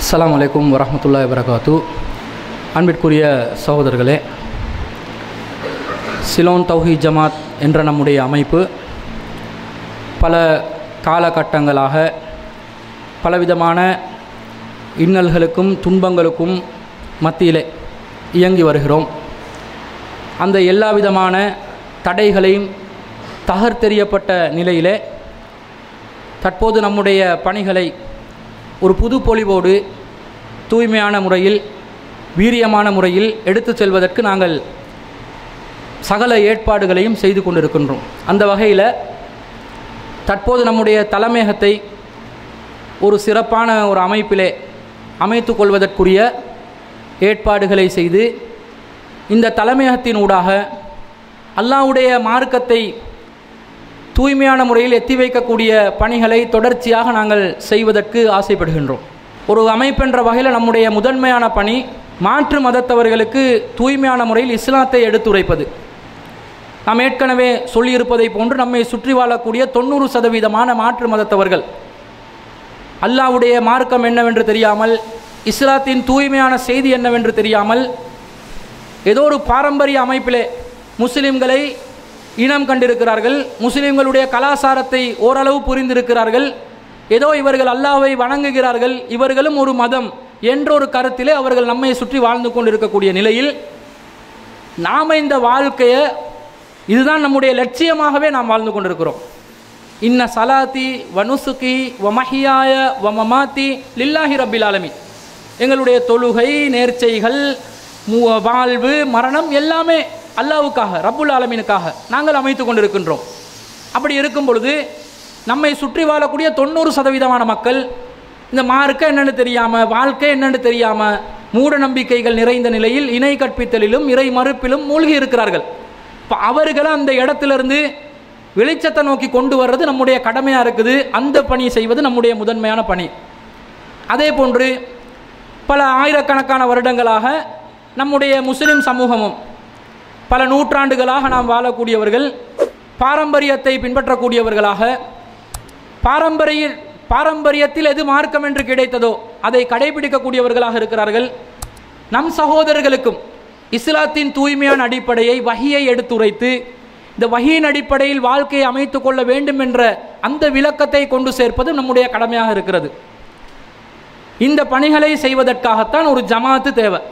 அஸ்ஸலாமு அலைக்கும் வரஹ்மத்துல்லாஹி வரகாத்து அன்பிற்குரிய சகோதரர்களே சிலோன் தௌஹி ஜமாத் என்ற நம்முடைய அமைப்பு பல காலகட்டங்களாக பலவிதமான இன்னல்களுக்கும் துன்பங்களுக்கும் மத்தியிலே இயங்கி வருகிறோம் அந்த எல்லா விதமான தடைகளையும் தகர்த்தெறியப்பட்ட நிலையிலே தற்போது நம்முடைய பணிகளை ஒரு புது பொலிவோடு தூய்மையான முறையில் வீரியமான முறையில் எடுத்துச் செல்வதற்கு நாங்கள் சகல ஏற்பாடுகளையும் செய்து கொண்டிருக்கின்றோம் அந்த வகையில் தற்போது நம்முடைய தலைமையகத்தை ஒரு சிறப்பான ஒரு அமைப்பிலே அமைத்து கொள்வதற்குரிய ஏற்பாடுகளை செய்து இந்த தலைமையகத்தின் ஊடாக அல்லாஹ்வுடைய மார்க்கத்தை தூய்மையான முறையில் எத்தி வைக்கக்கூடிய பணிகளை தொடர்ச்சியாக நாங்கள் செய்வதற்கு ஆசைப்படுகின்றோம் ஒரு அமைப்பென்ற வகையில் நம்முடைய முதன்மையான பணி மாற்று மதத்தவர்களுக்கு தூய்மையான முறையில் இஸ்லாத்தை எடுத்துரைப்பது நாம் ஏற்கனவே சொல்லியிருப்பதை போன்று நம்மை சுற்றி வாழக்கூடிய தொண்ணூறு சதவீதமான மாற்று மதத்தவர்கள் அல்லாஹ்வுடைய மார்க்கம் என்னவென்று தெரியாமல் இஸ்லாத்தின் தூய்மையான செய்தி என்னவென்று தெரியாமல் ஏதோ ஒரு பாரம்பரிய அமைப்பிலே முஸ்லிம்களை இனம் கண்டிருக்கிறார்கள் முஸ்லிம்களுடைய கலாச்சாரத்தை ஓரளவு புரிந்திருக்கிறார்கள் ஏதோ இவர்கள் அல்லாஹ்வை வணங்குகிறார்கள் இவர்களும் ஒரு மதம் என்ற ஒரு கருத்திலே அவர்கள் நம்மை சுற்றி வாழ்ந்து கொண்டிருக்கக்கூடிய நிலையில் நாம் இந்த வாழ்க்கையை இதுதான் நம்முடைய லட்சியமாகவே நாம் வாழ்ந்து கொண்டிருக்கிறோம் இன்ன சலாத்தி வனுசுகி வமஹியாய வமமாத்தி லில்லாஹி ரப்பில் ஆலமி எங்களுடைய தொழுகை நேர்ச்சைகள் மு- வாழ்வு மரணம் எல்லாமே அல்லாவுக்காக ரப்புல் ஆலமீனுக்காக நாங்கள் அமைத்து கொண்டிருக்கின்றோம் அப்படி இருக்கும் பொழுது நம்மை சுற்றி வாழக்கூடிய தொண்ணூறு சதவீதமான மக்கள் இந்த மார்க்க என்னன்னு தெரியாமல் வாழ்க்கை என்னன்னு தெரியாமல் மூட நம்பிக்கைகள் நிறைந்த நிலையில் இணை கற்பித்தலிலும் இறை மறுப்பிலும் மூழ்கி இருக்கிறார்கள் இப்போ அவர்களை அந்த இடத்திலிருந்து வெளிச்சத்தை நோக்கி கொண்டு வர்றது நம்முடைய கடமையாக இருக்குது அந்த பணி செய்வது நம்முடைய முதன்மையான பணி அதே போன்று பல ஆயிரக்கணக்கான வருடங்களாக நம்முடைய முஸ்லிம் சமூகமும் பல நூற்றாண்டுகளாக நாம் வாழக்கூடியவர்கள் பாரம்பரியத்தை பின்பற்றக்கூடியவர்களாக பாரம்பரிய பாரம்பரியத்தில் எது மார்க்கம் என்று கிடைத்ததோ அதை கடைபிடிக்கக்கூடியவர்களாக இருக்கிறார்கள் நம் சகோதரர்களுக்கும் இஸ்லாத்தின் தூய்மையான அடிப்படையை வகியை எடுத்துரைத்து இந்த வகியின் அடிப்படையில் வாழ்க்கையை அமைத்துக் கொள்ள வேண்டும் என்ற அந்த விளக்கத்தை கொண்டு சேர்ப்பது நம்முடைய கடமையாக இருக்கிறது இந்த பணிகளை செய்வதற்காகத்தான் ஒரு ஜமாத்து தேவை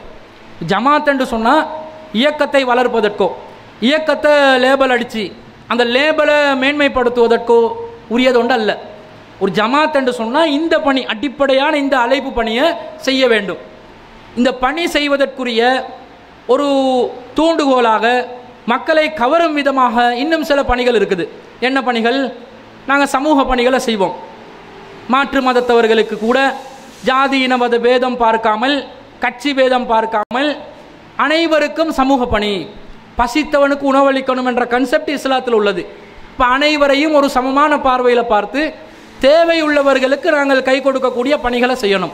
ஜமாத் என்று சொன்னால் இயக்கத்தை வளர்ப்பதற்கோ இயக்கத்தை லேபல் அடித்து அந்த லேபலை மேன்மைப்படுத்துவதற்கோ உரியது ஒன்று அல்ல ஒரு ஜமாத் என்று சொன்னால் இந்த பணி அடிப்படையான இந்த அழைப்பு பணியை செய்ய வேண்டும் இந்த பணி செய்வதற்குரிய ஒரு தூண்டுகோலாக மக்களை கவரும் விதமாக இன்னும் சில பணிகள் இருக்குது என்ன பணிகள் நாங்கள் சமூக பணிகளை செய்வோம் மாற்று மதத்தவர்களுக்கு கூட ஜாதி இன மத பேதம் பார்க்காமல் கட்சி பேதம் பார்க்காமல் அனைவருக்கும் சமூக பணி பசித்தவனுக்கு உணவளிக்கணும் என்ற கன்செப்ட் இஸ்லாத்தில் உள்ளது இப்போ அனைவரையும் ஒரு சமமான பார்வையில் பார்த்து தேவையுள்ளவர்களுக்கு நாங்கள் கை கொடுக்கக்கூடிய பணிகளை செய்யணும்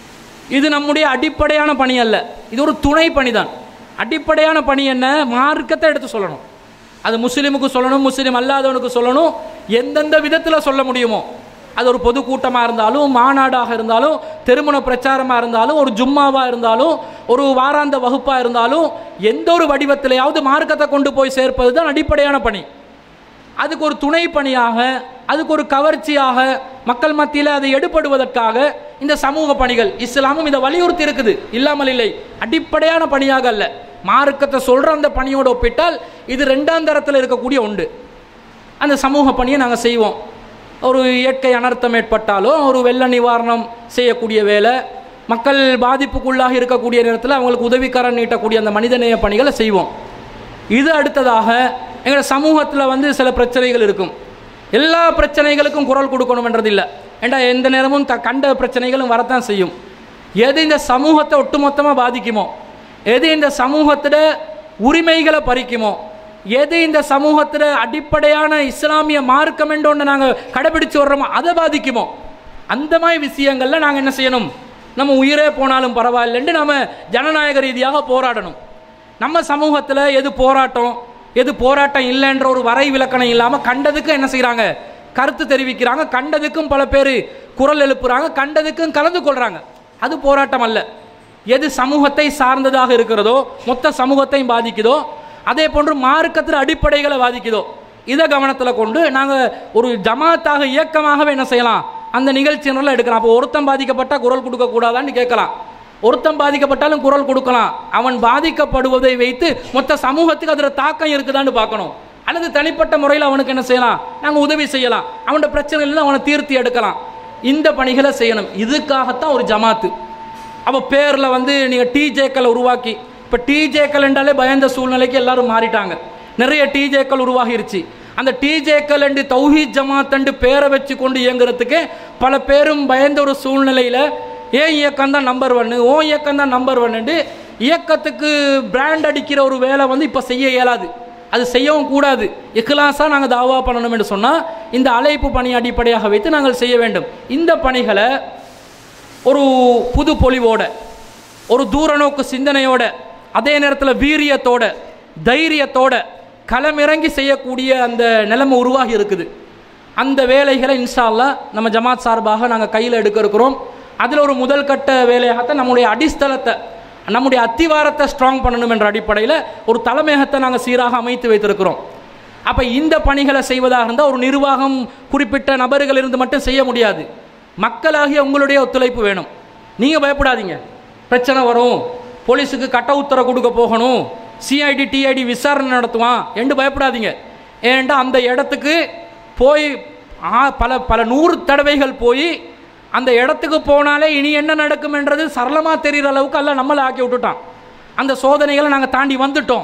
இது நம்முடைய அடிப்படையான பணி அல்ல இது ஒரு துணை பணி தான் அடிப்படையான பணி என்ன மார்க்கத்தை எடுத்து சொல்லணும் அது முஸ்லீமுக்கு சொல்லணும் முஸ்லீம் அல்லாதவனுக்கு சொல்லணும் எந்தெந்த விதத்தில் சொல்ல முடியுமோ அது ஒரு பொதுக்கூட்டமாக இருந்தாலும் மாநாடாக இருந்தாலும் திருமண பிரச்சாரமாக இருந்தாலும் ஒரு ஜும்மாவாக இருந்தாலும் ஒரு வாராந்த வகுப்பாக இருந்தாலும் எந்த ஒரு வடிவத்திலேயாவது மார்க்கத்தை கொண்டு போய் சேர்ப்பது தான் அடிப்படையான பணி அதுக்கு ஒரு துணை பணியாக அதுக்கு ஒரு கவர்ச்சியாக மக்கள் மத்தியில் அதை எடுபடுவதற்காக இந்த சமூக பணிகள் இஸ்லாமும் இதை வலியுறுத்தி இருக்குது இல்லாமல் இல்லை அடிப்படையான பணியாக அல்ல மார்க்கத்தை சொல்கிற அந்த பணியோடு ஒப்பிட்டால் இது ரெண்டாம் தரத்தில் இருக்கக்கூடிய உண்டு அந்த சமூக பணியை நாங்கள் செய்வோம் ஒரு இயற்கை அனர்த்தம் ஏற்பட்டாலோ ஒரு வெள்ள நிவாரணம் செய்யக்கூடிய வேலை மக்கள் பாதிப்புக்குள்ளாக இருக்கக்கூடிய நேரத்தில் அவங்களுக்கு உதவிக்கரம் நீட்டக்கூடிய அந்த மனிதநேய பணிகளை செய்வோம் இது அடுத்ததாக எங்கள் சமூகத்தில் வந்து சில பிரச்சனைகள் இருக்கும் எல்லா பிரச்சனைகளுக்கும் குரல் கொடுக்கணும்ன்றது இல்லை ஏண்டா எந்த நேரமும் த கண்ட பிரச்சனைகளும் வரத்தான் செய்யும் எது இந்த சமூகத்தை ஒட்டுமொத்தமாக பாதிக்குமோ எது இந்த சமூகத்தில் உரிமைகளை பறிக்குமோ எது இந்த சமூகத்தில் அடிப்படையான இஸ்லாமிய மார்க்கம் என்று ஒன்று நாங்கள் கடைபிடிச்சு வர்றோமோ அதை பாதிக்குமோ அந்த மாதிரி விஷயங்களில் நாங்கள் என்ன செய்யணும் நம்ம உயிரே போனாலும் பரவாயில்லைன்னு நம்ம ஜனநாயக ரீதியாக போராடணும் நம்ம சமூகத்தில் எது போராட்டம் எது போராட்டம் இல்லைன்ற ஒரு வரை விளக்கணம் இல்லாமல் கண்டதுக்கு என்ன செய்கிறாங்க கருத்து தெரிவிக்கிறாங்க கண்டதுக்கும் பல பேர் குரல் எழுப்புறாங்க கண்டதுக்கும் கலந்து கொள்றாங்க அது போராட்டம் அல்ல எது சமூகத்தை சார்ந்ததாக இருக்கிறதோ மொத்த சமூகத்தையும் பாதிக்குதோ அதே போன்று மார்க்கத்தில் அடிப்படைகளை பாதிக்குதோ இதை கவனத்தில் கொண்டு நாங்கள் ஒரு ஜமாத்தாக இயக்கமாகவே என்ன செய்யலாம் அந்த நிகழ்ச்சியினரில் எடுக்கலாம் அப்போ ஒருத்தன் பாதிக்கப்பட்டால் குரல் கொடுக்கக்கூடாதான்னு கேட்கலாம் ஒருத்தன் பாதிக்கப்பட்டாலும் குரல் கொடுக்கலாம் அவன் பாதிக்கப்படுவதை வைத்து மொத்த சமூகத்துக்கு அதில் தாக்கம் இருக்குதான்னு பார்க்கணும் அல்லது தனிப்பட்ட முறையில் அவனுக்கு என்ன செய்யலாம் நாங்கள் உதவி செய்யலாம் அவனோட பிரச்சனையிலிருந்து அவனை தீர்த்தி எடுக்கலாம் இந்த பணிகளை செய்யணும் இதுக்காகத்தான் ஒரு ஜமாத்து அப்போ பேரில் வந்து நீங்கள் டிஜேக்களை உருவாக்கி இப்போ டிஜேக்கள் என்றாலே பயந்த சூழ்நிலைக்கு எல்லாரும் மாறிட்டாங்க நிறைய டிஜேக்கள் உருவாகிருச்சு அந்த டிஜேக்கள் என்று தௌஹீத் ஜமாத் என்று பேரை வச்சு கொண்டு இயங்குறதுக்கு பல பேரும் பயந்த ஒரு சூழ்நிலையில் ஏன் இயக்கம் தான் நம்பர் ஒன்று ஓ இயக்கம் தான் நம்பர் ஒன்னு இயக்கத்துக்கு பிராண்ட் அடிக்கிற ஒரு வேலை வந்து இப்போ செய்ய இயலாது அது செய்யவும் கூடாது இக்லாஸாக நாங்கள் தாவா பண்ணணும் என்று சொன்னால் இந்த அழைப்பு பணி அடிப்படையாக வைத்து நாங்கள் செய்ய வேண்டும் இந்த பணிகளை ஒரு புது பொலிவோட ஒரு தூரநோக்கு சிந்தனையோட அதே நேரத்தில் வீரியத்தோட தைரியத்தோட களமிறங்கி செய்யக்கூடிய அந்த நிலைமை உருவாகி இருக்குது அந்த வேலைகளை இன்ஷா அல்லாஹ் நம்ம ஜமாத் சார்பாக நாங்கள் கையில் எடுக்க இருக்கிறோம் அதில் ஒரு முதல் கட்ட வேலையாகத்தான் நம்முடைய அடிஸ்தலத்தை நம்முடைய அத்திவாரத்தை ஸ்ட்ராங் பண்ணணும் என்ற அடிப்படையில் ஒரு தலைமையகத்தை நாங்கள் சீராக அமைத்து வைத்திருக்கிறோம் அப்போ இந்த பணிகளை செய்வதாக இருந்தால் ஒரு நிர்வாகம் குறிப்பிட்ட நபர்கள் இருந்து மட்டும் செய்ய முடியாது மக்களாகிய உங்களுடைய ஒத்துழைப்பு வேணும் நீங்கள் பயப்படாதீங்க பிரச்சனை வரும் போலீஸுக்கு கட்ட உத்தரவு கொடுக்க போகணும் சிஐடி டிஐடி விசாரணை நடத்துவான் என்று பயப்படாதீங்க ஏன்டா அந்த இடத்துக்கு போய் ஆ- பல பல நூறு தடவைகள் போய் அந்த இடத்துக்கு போனாலே இனி என்ன நடக்கும் என்றது சரளமாக தெரிகிற அளவுக்கு அல்ல நம்மளை ஆக்கி விட்டுட்டான் அந்த சோதனைகளை நாங்கள் தாண்டி வந்துட்டோம்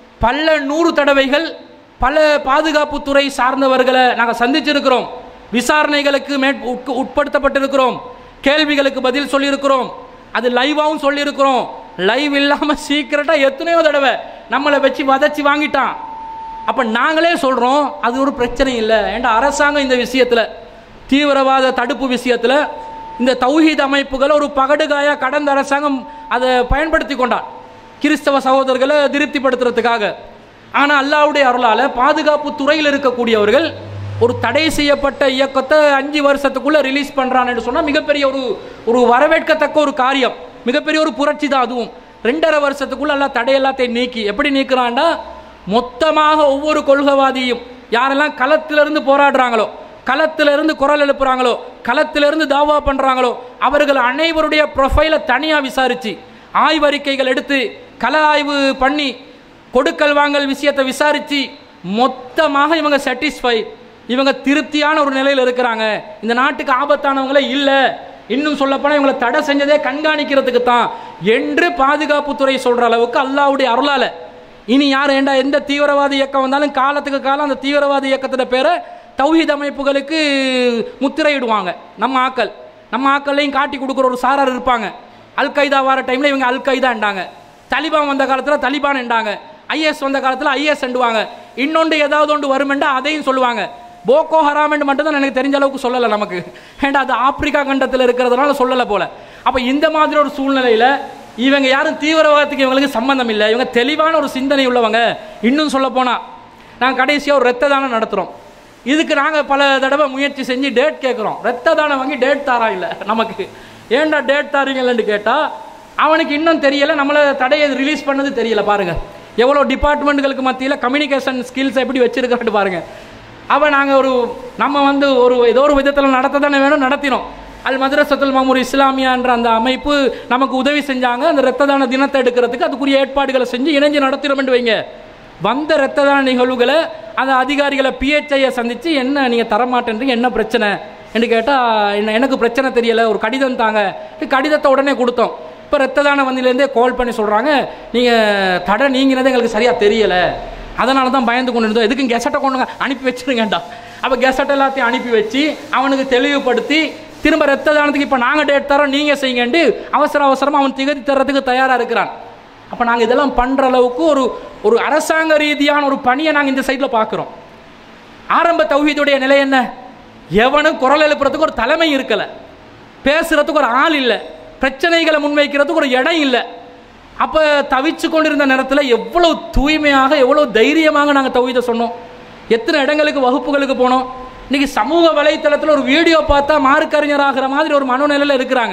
பல நூறு தடவைகள் பல பாதுகாப்புத்துறை சார்ந்தவர்களை நாங்கள் சந்திச்சிருக்கிறோம் விசாரணைகளுக்கு மேற் உட்கு- உட்படுத்தப்பட்டிருக்கிறோம் கேள்விகளுக்கு பதில் சொல்லியிருக்கிறோம் அது லைவாகவும் சொல்லியிருக்கிறோம் லைவ் இல்லாமல் சீக்கிரட்டாக எத்தனையோ தடவை நம்மளை வச்சு வதச்சி வாங்கிட்டான் அப்போ நாங்களே சொல்கிறோம் அது ஒரு பிரச்சனை இல்லை ஏன்டா அரசாங்கம் இந்த விஷயத்தில் தீவிரவாத தடுப்பு விஷயத்தில் இந்த தௌஹீத் அமைப்புகளை ஒரு பகடுகாயாக கடந்த அரசாங்கம் அதை பயன்படுத்தி கொண்டான் கிறிஸ்தவ சகோதரர்களை திருப்திப்படுத்துறதுக்காக ஆனால் அல்லாவுடைய அருளால் பாதுகாப்பு துறையில் இருக்கக்கூடியவர்கள் ஒரு தடை செய்யப்பட்ட இயக்கத்தை அஞ்சு வருஷத்துக்குள்ளே ரிலீஸ் பண்ணுறான்னு சொன்னால் மிகப்பெரிய ஒரு ஒரு வரவேற்கத்தக்க ஒரு காரியம் மிகப்பெரிய ஒரு புரட்சி தான் அதுவும் ரெண்டரை வருஷத்துக்குள்ள எல்லாம் தடை எல்லாத்தையும் நீக்கி எப்படி நீக்குறான்டா மொத்தமாக ஒவ்வொரு கொள்கைவாதியும் யாரெல்லாம் களத்திலிருந்து போராடுறாங்களோ களத்திலிருந்து குரல் எழுப்புறாங்களோ களத்திலிருந்து தாவா பண்றாங்களோ அவர்கள் அனைவருடைய ப்ரொஃபைலை தனியாக விசாரிச்சு ஆய்வறிக்கைகள் எடுத்து கள ஆய்வு பண்ணி கொடுக்கல் வாங்கல் விஷயத்தை விசாரிச்சு மொத்தமாக இவங்க சாட்டிஸ்ஃபை இவங்க திருப்தியான ஒரு நிலையில் இருக்கிறாங்க இந்த நாட்டுக்கு ஆபத்தானவங்களே இல்லை இன்னும் சொல்லப்போனால் இவங்களை தடை செஞ்சதே கண்காணிக்கிறதுக்கு தான் என்று பாதுகாப்புத்துறை சொல்ற அளவுக்கு அல்லாவுடைய அருளால இனி யார் ஏண்டா எந்த தீவிரவாத இயக்கம் வந்தாலும் காலத்துக்கு காலம் அந்த தீவிரவாத இயக்கத்தோட பேரை தௌஹீத் அமைப்புகளுக்கு முத்திரையிடுவாங்க நம்ம ஆக்கள் நம்ம ஆக்கள்லையும் காட்டி கொடுக்குற ஒரு சாரார் இருப்பாங்க அல் கைதா வர டைமில் இவங்க அல் கைதாண்டாங்க தலிபான் வந்த காலத்தில் தலிபான் என்றாங்க ஐஎஸ் வந்த காலத்தில் ஐஎஸ் என்றுவாங்க இன்னொன்று ஏதாவது ஒன்று வருமெண்டா அதையும் சொல்லுவாங்க போக்கோ ஹராம் என்று மட்டும் தான் எனக்கு தெரிஞ்ச அளவுக்கு சொல்லலை நமக்கு ஏண்டா அது ஆப்பிரிக்கா கண்டத்தில் இருக்கிறதுனால சொல்லலை போல அப்போ இந்த மாதிரி ஒரு சூழ்நிலையில் இவங்க யாரும் தீவிரவாதத்துக்கு இவங்களுக்கு சம்பந்தம் இல்லை இவங்க தெளிவான ஒரு சிந்தனை உள்ளவங்க இன்னும் சொல்ல போனால் நாங்கள் கடைசியாக ஒரு ரத்த தானம் நடத்துகிறோம் இதுக்கு நாங்கள் பல தடவை முயற்சி செஞ்சு டேட் கேட்குறோம் ரத்த தானம் வாங்கி டேட் தாரா இல்லை நமக்கு ஏன்டா டேட் தாரீங்கன்னு கேட்டால் அவனுக்கு இன்னும் தெரியல நம்மளை தடையை ரிலீஸ் பண்ணது தெரியல பாருங்க எவ்வளோ டிபார்ட்மெண்ட்டுகளுக்கு மத்தியில் கம்யூனிகேஷன் ஸ்கில்ஸ் எப்படி வச்சிருக்கான்னு பாருங்க அவன் நாங்கள் ஒரு நம்ம வந்து ஒரு ஏதோ ஒரு விதத்தில் நடத்த தானே வேணும் நடத்தினோம் அல் மദ്രസத்துல் மமூர் இஸ்லாமியான்ற அந்த அமைப்பு நமக்கு உதவி செஞ்சாங்க அந்த இரத்த தான தினத்தை எடுக்கிறதுக்கு அதுக்குரிய ஏற்பாடுகளை செஞ்சு இணைஞ்சு நடத்தினோம்னு வைங்க வந்த இரத்த தான நிகழ்வுகளை அந்த அதிகாரிகளை பிஹெச்ஐயை சந்தித்து என்ன நீங்கள் தரமாட்டேன்றீங்க என்ன பிரச்சனை என்று கேட்டால் என்ன எனக்கு பிரச்சனை தெரியலை ஒரு கடிதம் தாங்க கடிதத்தை உடனே கொடுத்தோம் இப்போ ரத்த தான வந்திலேருந்தே கால் பண்ணி சொல்கிறாங்க நீங்கள் தடை நீங்கினது எங்களுக்கு சரியாக தெரியலை அதனால தான் பயந்து கொண்டு இருந்தோம் எதுக்கும் கெசட்டை கொண்டு அனுப்பி வச்சிருங்கண்டா அப்போ கெசட் எல்லாத்தையும் அனுப்பி வச்சு அவனுக்கு தெளிவுபடுத்தி திரும்ப ரத்த தானத்துக்கு இப்போ நாங்கள் டேட் தரோம் நீங்கள் செய்யுங்கன்ட்டு அவசர அவசரமாக அவன் திகதி தர்றதுக்கு தயாராக இருக்கிறான் அப்போ நாங்கள் இதெல்லாம் பண்ணுற அளவுக்கு ஒரு ஒரு அரசாங்க ரீதியான ஒரு பணியை நாங்கள் இந்த சைடில் பார்க்குறோம் ஆரம்ப தௌஹீதுடைய நிலை என்ன எவனும் குரல் எழுப்புறதுக்கு ஒரு தலைமை இருக்கலை பேசுறதுக்கு ஒரு ஆள் இல்லை பிரச்சனைகளை முன்வைக்கிறதுக்கு ஒரு இடம் இல்லை அப்போ தவிச்சு கொண்டிருந்த நேரத்தில் எவ்வளவு தூய்மையாக எவ்வளவு தைரியமாக நாங்கள் தௌஹீதை சொன்னோம் எத்தனை இடங்களுக்கு வகுப்புகளுக்கு போனோம் இன்னைக்கு சமூக வலைத்தளத்தில் ஒரு வீடியோ பார்த்தா மார்க்கறிஞர் ஆகிற மாதிரி ஒரு மனநிலையில் இருக்கிறாங்க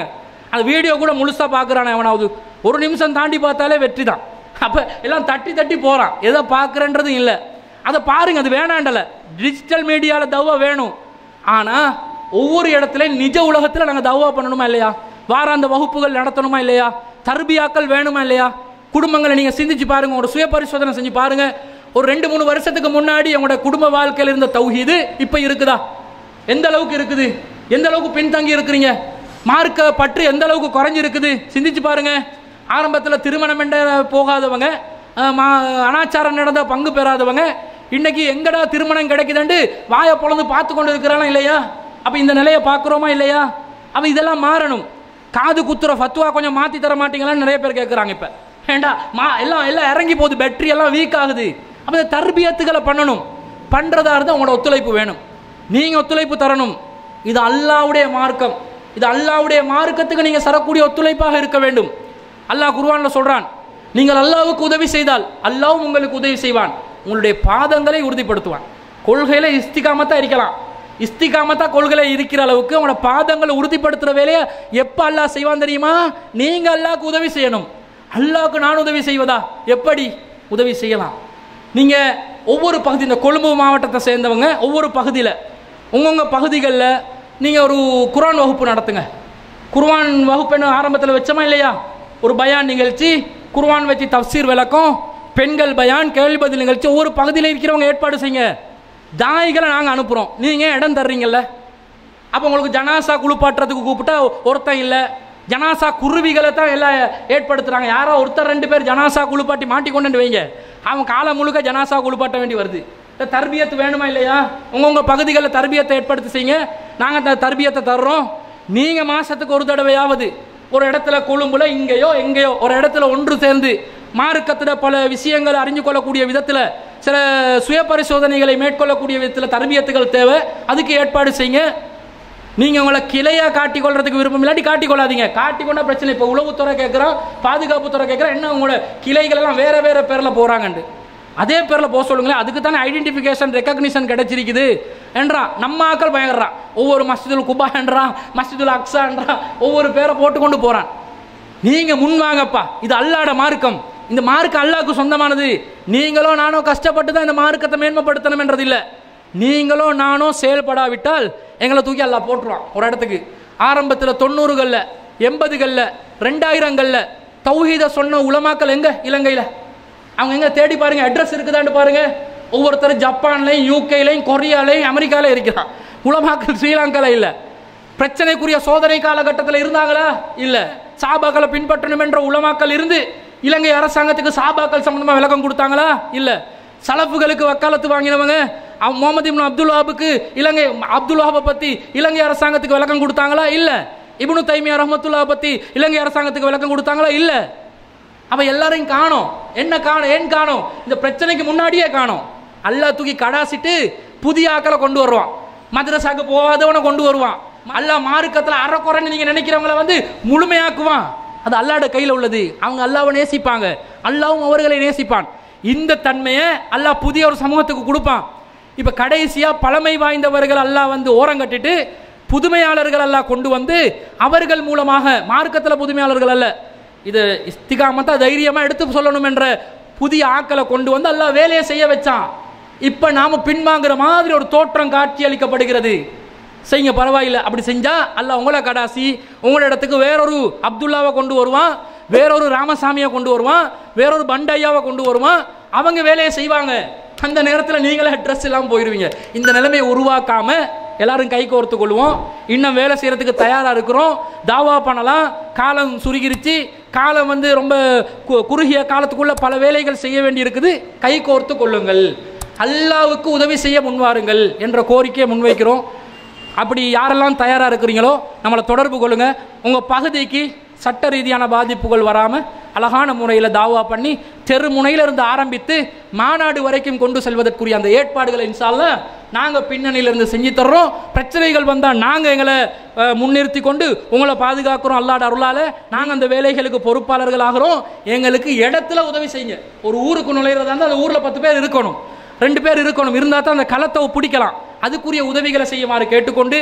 அந்த வீடியோ கூட முழுசாக பார்க்குறானே எவனாவது ஒரு நிமிஷம் தாண்டி பார்த்தாலே வெற்றி தான் அப்போ எல்லாம் தட்டி தட்டி போகிறான் எதை பார்க்குறன்றது இல்லை அதை பாருங்க அது வேணாண்டல டிஜிட்டல் மீடியாவில் தவ்வா வேணும் ஆனால் ஒவ்வொரு இடத்துலையும் நிஜ உலகத்தில் நாங்கள் தவ்வா பண்ணணுமா இல்லையா வாராந்த வகுப்புகள் நடத்தணுமா இல்லையா தர்பியாக்கள் வேணுமா இல்லையா குடும்பங்களை நீங்கள் சிந்திச்சு பாருங்க ஒரு சுய பரிசோதனை செஞ்சு பாருங்க ஒரு ரெண்டு மூணு வருஷத்துக்கு முன்னாடி உங்களோட குடும்ப வாழ்க்கையில் இருந்த தௌஹீது இப்போ இருக்குதா எந்த அளவுக்கு இருக்குது எந்த அளவுக்கு பின்தங்கி இருக்கிறீங்க மார்க்க பற்று எந்த அளவுக்கு குறைஞ்சிருக்குது சிந்திச்சு பாருங்க ஆரம்பத்தில் திருமணம் என்ற போகாதவங்க அஹ், மா- அனாச்சாரம் நடந்த பங்கு பெறாதவங்க இன்னைக்கு எங்கடா திருமணம் கிடைக்குதுண்டு வாயை பொழந்து பார்த்து கொண்டு இருக்கிறானா இல்லையா அப்போ இந்த நிலையை பார்க்குறோமா இல்லையா அப்போ இதெல்லாம் மாறணும் காது குத்துற ஃபத்துவா கொஞ்சம் மாற்றி தர மாட்டீங்களான்னு நிறைய பேர் கேட்குறாங்க இப்போ ஏண்டா மா எல்லாம் எல்லாம் இறங்கி போகுது பேட்டரி எல்லாம் வீக் ஆகுது அப்போ இந்த தர்பியத்துகளை பண்ணணும் பண்ணுறதா இருந்தால் உங்களோட ஒத்துழைப்பு வேணும் நீங்கள் ஒத்துழைப்பு தரணும் இது அல்லாவுடைய மார்க்கம் இது அல்லாவுடைய மார்க்கத்துக்கு நீங்கள் சரக்கூடிய ஒத்துழைப்பாக இருக்க வேண்டும் அல்லாஹ் குர்ஆன்ல சொல்றான் நீங்கள் அல்லாஹ்வுக்கு உதவி செய்தால் அல்லாஹ்வும் உங்களுக்கு உதவி செய்வான் உங்களுடைய பாதங்களை உறுதிப்படுத்துவான் கொள்கையில இஸ்திகாமத்தா இருக்கலாம் இஸ்திகாமத்தா கொள்கையில இருக்கிற அளவுக்கு உங்களோட பாதங்களை உறுதிப்படுத்துற வேலையை எப்ப அல்லாஹ் செய்வான் தெரியுமா நீங்க அல்லாஹ்க்கு உதவி செய்யணும் அல்லாஹ்க்கு நான் உதவி செய்வதா எப்படி உதவி செய்யலாம் நீங்க ஒவ்வொரு பகுதி இந்த கொழும்பு மாவட்டத்தை சேர்ந்தவங்க ஒவ்வொரு பகுதியில் உங்கவுங்க பகுதிகளில் நீங்கள் ஒரு குர்ஆன் வகுப்பு நடத்துங்க குர்ஆன் வகுப்புன்னு ஆரம்பத்தில் வச்சோமா இல்லையா ஒரு பயான் நிகழ்ச்சி குர்ஆன் வச்சு தஃசீர் விளக்கம் பெண்கள் பயான் கேள்வி பதில் நிகழ்ச்சி ஒவ்வொரு பகுதியில் இருக்கிறவங்க ஏற்பாடு செய்யுங்க தாய்களை நாங்கள் அனுப்புகிறோம் நீங்கள் இடம் தர்றீங்கல்ல அப்போ உங்களுக்கு ஜனாசா குளிப்பாட்டுறதுக்கு கூப்பிட்டா ஒருத்தன் இல்லை ஜனாசா குருவிகளை தான் எல்லாம் ஏற்படுத்துகிறாங்க யாரோ ஒருத்தர் ரெண்டு பேர் ஜனாசா குளிப்பாட்டி மாட்டிக்கொண்டு வைங்க அவன் காலம் முழுக்க ஜனாசா குளிப்பாட்ட வேண்டி வருது இந்த தர்பியத்து வேணுமா இல்லையா உங்கவுங்க பகுதிகளில் தர்பியத்தை ஏற்படுத்தி செய்யுங்க நாங்கள் அந்த தர்பியத்தை தர்றோம் நீங்கள் மாதத்துக்கு ஒரு தடவையாவது ஒரு இடத்துல கொழும்புல இங்கேயோ எங்கேயோ ஒரு இடத்துல ஒன்று சேர்ந்து மார்க்கத்தில் பல விஷயங்களை அறிஞ்சு கொள்ளக்கூடிய விதத்தில் சில சுய பரிசோதனைகளை மேற்கொள்ளக்கூடிய விதத்தில் தர்பியத்துகள் தேவை அதுக்கு ஏற்பாடு செய்யுங்க நீங்கள் உங்களை கிளையாக காட்டிக்கொள்றதுக்கு விருப்பம் இல்லாட்டி காட்டிக்கொள்ளாதீங்க காட்டிக்கொண்டா பிரச்சனை இப்போ உளவுத்துறை கேட்குறோம் பாதுகாப்புத்துறை கேட்குறோம் என்ன உங்களோட கிளைகள் எல்லாம் வேற வேற பேரில் போகிறாங்கண்டு அதே பேரில் போக சொல்லுங்களேன் அதுக்கு தானே ஐடென்டிஃபிகேஷன் ரெக்கக்னிஷன் கிடைச்சிருக்குது என்றான் நம்ம ஆக்கள் பயங்கறான் ஒவ்வொரு மஸ்ஜிதுல் குபா என்றான் மஸ்ஜிதுல் அக்ஸான்றான் ஒவ்வொரு பேரை போட்டுக்கொண்டு போகிறான் நீங்க முன் வாங்கப்பா இது அல்லாட மார்க்கம் இந்த மார்க்கம் அல்லாஹ்க்கு சொந்தமானது நீங்களோ நானோ கஷ்டப்பட்டு தான் இந்த மார்க்கத்தை மேன்மைப்படுத்தணும் என்றது இல்லை நீங்களோ நானோ செயல்படாவிட்டால் எங்களை தூக்கி அல்லாஹ் போட்டுருவான் ஒரு இடத்துக்கு ஆரம்பத்தில் தொண்ணூறுகளில் எண்பதுகளில் ரெண்டாயிரங்களில் தௌஹீத சொன்ன உலமாக்கள் எங்க இலங்கையில் அவங்க எங்க தேடி பாருங்க அட்ரஸ் இருக்குதான்னு பாருங்க ஒவ்வொருத்தர் ஜப்பான்லையும் யூகேலையும் கொரியாலையும் அமெரிக்காலையும் இருக்கிறான் உலமாக்கள் ஸ்ரீலங்கால இல்லை பிரச்சனைக்குரிய சோதனை காலகட்டத்தில் இருந்தாங்களா இல்ல சாபாக்களை பின்பற்றணும் என்ற உலமாக்கள் இருந்து இலங்கை அரசாங்கத்துக்கு சாபாக்கள் சம்பந்தமா விளக்கம் கொடுத்தாங்களா இல்ல சலப்புகளுக்கு வக்காலத்து வாங்கினவங்க அவன் முகமது இப்னு அப்துல் வஹாபுக்கு இலங்கை அப்துல் வஹாபை பத்தி இலங்கை அரசாங்கத்துக்கு விளக்கம் கொடுத்தாங்களா இல்ல இப்னு தைமியா ரஹமத்துல்லா பத்தி இலங்கை அரசாங்கத்துக்கு விளக்கம் கொடுத்தாங்களா இல்ல அவ எல்லாரையும் காணோம் என்ன காணோம் ஏன் காணோம் இந்த பிரச்சனைக்கு முன்னாடியே காணோம் அல்லாஹ் தூக்கி கடாசிட்டு புதிய ஆக்களை கொண்டு வருவான் மദ്രസാக்கு போகாதவனை கொண்டு வருவான் அல்லாஹ் மார்க்கத்தில் அறக்குறைன்னு நீங்க நினைக்கிறவங்கள வந்து முழுமையாக்குவான் அது அல்லாஹ்ட கையில் உள்ளது அவங்க அல்லாஹ்வை நேசிப்பாங்க அல்லாஹ்வும் அவர்களை நேசிப்பான் இந்த தன்மையை அல்லாஹ் புதிய ஒரு சமூகத்துக்கு கொடுப்பான் இப்ப கடைசியா பழமை வாய்ந்தவர்கள் அல்லாஹ் வந்து ஓரங்கட்டிட்டு புதுமையாளர்கள் அல்லாஹ் கொண்டு வந்து அவர்கள் மூலமாக மார்க்கத்தில் புதுமையாளர்கள் அல்ல இது இஸ்திகாமத்தா தைரியமா எடுத்து சொல்லணும் என்ற புதிய ஆக்களை கொண்டு வந்து அல்லாஹ் வேலையை செய்ய வச்சான் இப்ப நாம பின்வாங்குற மாதிரி ஒரு தோற்றம் காட்சி அளிக்கப்படுகிறது செய்யுங்க பரவாயில்லை அப்படி செஞ்சா அல்லாஹ் உங்களை கடாசி உங்களோட இடத்துக்கு வேறொரு அப்துல்லாவை கொண்டு வருவான் வேறொரு ராமசாமியை கொண்டு வருவான் வேறொரு பண்டையாவை கொண்டு வருவான் அவங்க வேலையை செய்வாங்க அந்த நேரத்தில் நீங்களே ட்ரெஸ் இல்லாமல் போயிடுவீங்க இந்த நிலைமையை உருவாக்காம எல்லாரும் கை கோர்த்து கொள்வோம் இன்னும் வேலை செய்யறதுக்கு தயாரா இருக்கிறோம் தாவா பண்ணலாம் காலம் சுருகிருச்சு காலம் வந்து ரொம்ப கு- குறுகிய காலத்துக்குள்ள பல வேலைகள் செய்ய வேண்டி இருக்குது கை கோர்த்து கொள்ளுங்கள் அல்லாவுக்கு உதவி செய்ய முன்வாருங்கள் என்ற கோரிக்கையை முன்வைக்கிறோம் அப்படி யாரெல்லாம் தயாராக இருக்கிறீங்களோ நம்மளை தொடர்பு கொள்ளுங்க உங்கள் பகுதிக்கு சட்ட ரீதியான பாதிப்புகள் வராமல் அழகான முறையில் தாவா பண்ணி தெரு முனையில இருந்து ஆரம்பித்து மாநாடு வரைக்கும் கொண்டு செல்வதற்குரிய அந்த ஏற்பாடுகளை இன்ஷால்ல நாங்கள் பின்னணியிலிருந்து செஞ்சு தர்றோம் பிரச்சனைகள் வந்தால் நாங்கள் எங்களை அஹ், முன்னிறுத்தி கொண்டு உங்களை பாதுகாக்கிறோம் அல்லாட அருளால் நாங்கள் அந்த வேலைகளுக்கு பொறுப்பாளர்கள் ஆகிறோம் எங்களுக்கு இடத்துல உதவி செய்யுங்க ஒரு ஊருக்கு நுழையிறதா இருந்தால் அந்த ஊரில் பத்து பேர் இருக்கணும் ரெண்டு பேர் இருக்கணும் இருந்தால் தான் அந்த களத்தை பிடிக்கலாம் அதுக்குரிய உதவிகளை செய்யுமாறு கேட்டுக்கொண்டு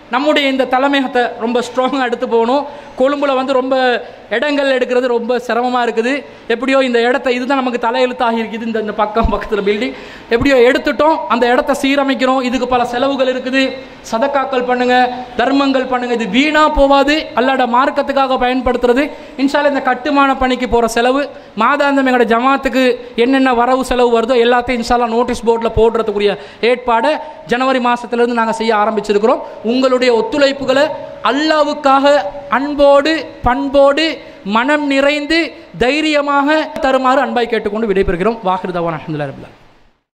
நம்முடைய இந்த தலைமையகத்தை ரொம்ப ஸ்ட்ராங்காக எடுத்து போகணும் கொழும்புல வந்து ரொம்ப இடங்கள் எடுக்கிறது ரொம்ப சிரமமாக இருக்குது எப்படியோ இந்த இடத்த இதுதான் நமக்கு தலையெழுத்தாக இருக்குது இந்த இந்த பக்கம் பக்கத்தில் பில்டிங் எப்படியோ எடுத்துட்டோம் அந்த இடத்த சீரமைக்கிறோம் இதுக்கு பல செலவுகள் இருக்குது சதக்காக்கள் பண்ணுங்க தர்மங்கள் பண்ணுங்க இது வீணா போவாது அல்லாட மார்க்கத்துக்காக பயன்படுத்துறது இன்ஷால்ல இந்த கட்டுமான பணிக்கு போகிற செலவு மாதாந்தம் எங்களோட ஜமாத்துக்கு என்னென்ன வரவு செலவு வருதோ எல்லாத்தையும் இன்ஷால்லா நோட்டீஸ் போர்டில் போடுறதுக்குரிய ஏற்பாடை ஜனவரி மாதத்துலேருந்து நாங்கள் செய்ய ஆரம்பிச்சிருக்கிறோம் உங்களுடைய ஒத்துழைப்புகளை அல்லாவுக்காக அன்போடு பண்போடு மனம் நிறைந்து தைரியமாக தருமாறு அன்பாய் கேட்டுக்கொண்டு விடைபெறுகிறோம் வாகிருதவான் அஹமதுல்லா ரபுல்லா